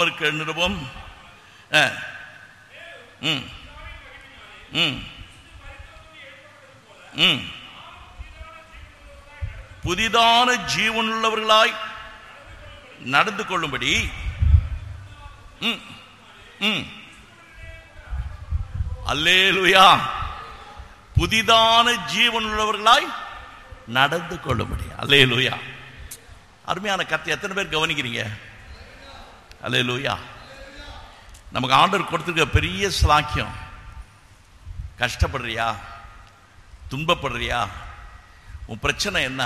ரோமருக்கு நிருபம் ஆ. ம் ம் ம் புதிதான ஜீவனுள்ளவர்களாய் நடந்து கொள்ளும்படி ம் ம் அல்லேலுயா புதிதான ஜீவனுள்ளவர்களாய் நடந்து கொள்ளும்படி அல்லேலுயா அருமையான கத்தை எத்தனை பேர் கவனிக்கிறீங்க அல்லேலுயா நமக்கு ஆண்டவர் கொடுத்துருக்க பெரிய சிலாக்கியம் கஷ்டப்படுறியா துன்பப்படுறியா உன் பிரச்சனை என்ன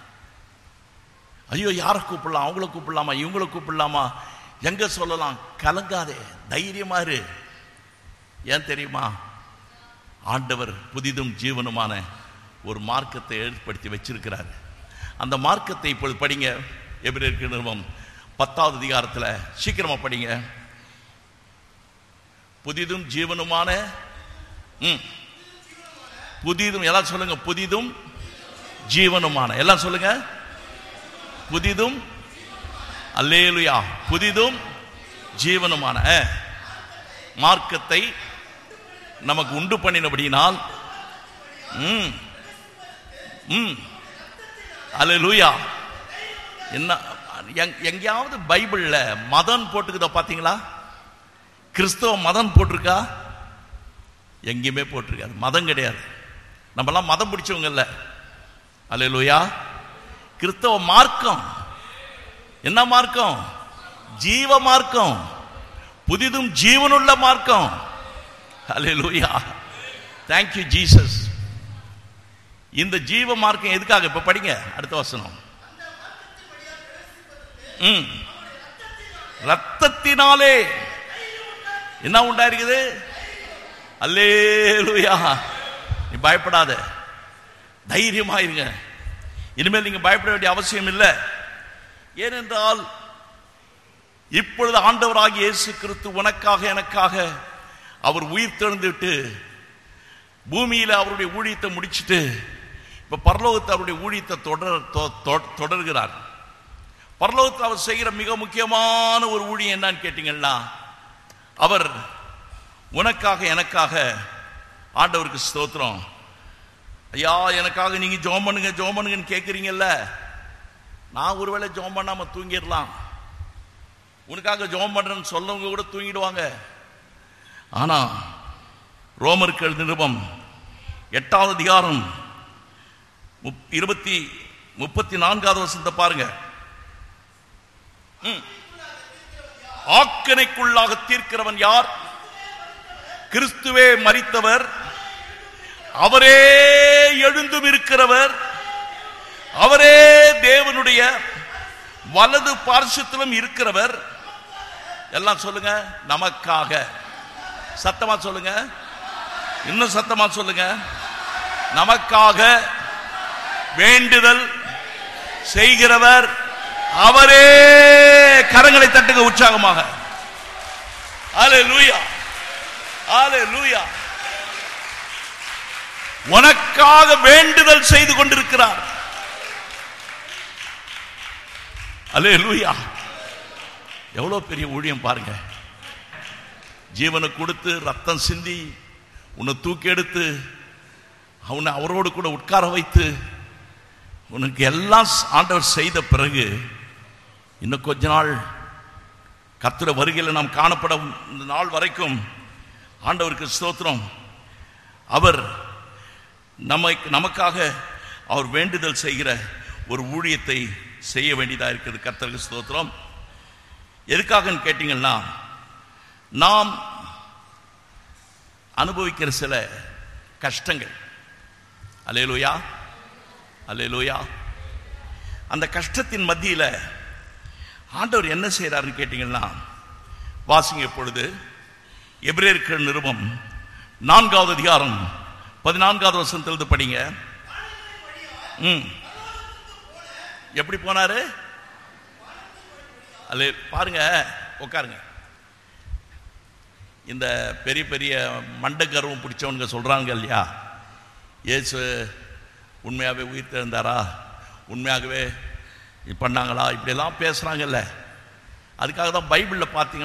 ஐயோ யாரை கூப்பிடலாம் அவங்கள கூப்பிடலாமா இவங்கள கூப்பிடலாமா எங்க சொல்லலாம் கலங்காதே தைரியமா இரு ஏன் தெரியுமா ஆண்டவர் புதிதும் ஜீவனுமான ஒரு மார்க்கத்தை ஏற்படுத்தி வச்சிருக்கிறார் அந்த மார்க்கத்தை இப்பொழுது படிங்க எபிரேற்கு நிறுவம் பத்தாவது அதிகாரத்தில் சீக்கிரமா படிங்க புதிதும் ஜீவனுமான ம், புதிதும் எல்லாம் சொல்லுங்க புதிதும் ஜீவனுமான எல்லாம் சொல்லுங்க புதிதும் அல்லேலுயா புதிதும் ஜீவனுமான மார்க்கத்தை நமக்கு உண்டு பண்ணினபடியினால் ம் ம் அல்லேலூயா என்ன எங்- எங்கேயாவது பைபிள்ல மதம் போட்டுக்குதோ பாத்தீங்களா கிறிஸ்தவ மதம் போட்டிருக்கா எங்கேயுமே போட்டிருக்காது மதம் கிடையாது நம்மலாம் மதம் பிடிச்சவங்க இல்ல அல்லேலூயா கிறிஸ்தவ மார்க்கம் என்ன மார்க்கம் ஜீவ மார்க்கம் புதிதும் ஜீவனுள்ள மார்க்கம் அல்லேலூயா தேங்க்யூ ஜீசஸ் இந்த ஜீவ மார்க்கம் எதுக்காக இப்ப படிங்க அடுத்த வசனம் ம் ரத்தத்தினாலே என்ன உண்டாயிருக்குது அல்லேலூயா நீ பயப்படாத தைரியமா இருங்க இனிமேல் நீங்க பயப்பட வேண்டிய அவசியம் இல்லை ஏனென்றால் இப்பொழுது ஆண்டவராகிய இயேசு கிறிஸ்து உனக்காக எனக்காக அவர் உயிர் தெழுந்துட்டு பூமியில அவருடைய ஊழியத்தை முடிச்சிட்டு இப்ப பரலோகத்தை அவருடைய ஊழியத்தை தொடர் தொ- தொ- தொடர்கிறார் பரலோகத்தில் அவர் செய்கிற மிக முக்கியமான ஒரு ஊழியம் என்னன்னு கேட்டீங்கன்னா அவர் உனக்காக எனக்காக ஆண்டவருக்கு ஸ்தோத்திரம் ஐயா எனக்காக நீங்க ஜோம் பண்ணுங்க ஜோம் பண்ணுங்கன்னு கேட்குறீங்கல்ல நான் ஒருவேளை ஜோம் பண்ணாம தூங்கிடலாம் உனக்காக ஜோம் பண்றேன்னு சொல்லவங்க கூட தூங்கிடுவாங்க ஆனா ரோமர்கள் நிருபம் எட்டாவது அதிகாரம் முப்- இருபத்தி முப்பத்தி நான்காவது வசனத்தை பாருங்க ம். ஆக்கனைக்குள்ளாக தீர்க்கிறவன் யார் கிறிஸ்துவே மரித்தவர் அவரே எழுந்தும் இருக்கிறவர் அவரே தேவனுடைய வலது பார்சத்திலும் இருக்கிறவர் எல்லாம் சொல்லுங்க நமக்காக சத்தமா சொல்லுங்க இன்னும் சத்தமா சொல்லுங்க நமக்காக வேண்டுதல் செய்கிறவர் அவரே கரங்களை தட்டுங்க உற்சாகமாக அல்லேலூயா அல்லேலூயா உனக்காக வேண்டுதல் செய்து கொண்டிருக்கிறார் அல்லேலூயா எவ்வளவு பெரிய ஊழியம் பாருங்க ஜீவனை கொடுத்து ரத்தம் சிந்தி உன்னை தூக்கி எடுத்து அவனை அவரோடு கூட உட்கார வைத்து உனக்கு எல்லாம் ஆண்டவர் செய்த பிறகு இன்னும் கொஞ்ச நாள் கர்த்தர வருகையில் நாம் காணப்படும் இந்த நாள் வரைக்கும் ஆண்டவருக்கு ஸ்தோத்திரம் அவர் நம்மை நமக்காக அவர் வேண்டுதல் செய்கிற ஒரு ஊழியத்தை செய்ய வேண்டியதா இருக்குது கர்த்தருக்கு ஸ்தோத்திரம் எதுக்காகன்னு கேட்டீங்கன்னா நாம் அனுபவிக்கிற சில கஷ்டங்கள் அலேலூயா அலேலூயா அந்த கஷ்டத்தின் மத்தியில் ஆண்டவர் என்ன செய்கிறாருன்னு கேட்டீங்கன்னா வாசிங்க இப்பொழுது எபிரேயர்கள் நிருபம் நான்காவது அதிகாரம் பதினான்காவது வசனத்திலிருந்து படிங்க ம் எப்படி போனாரு அல்ல பாருங்க உட்காருங்க இந்த பெரிய பெரிய மண்டை கர்வம் பிடிச்சவனுங்க சொல்றாங்க இல்லையா இயேசு உண்மையாகவே உயிர் தெரிந்தாரா உண்மையாகவே பண்ணாங்களா இப்படியெல்லாம் பேசுறாங்கல்ல அதுக்காக தான் பைபிளில் பார்த்தீங்கன்னா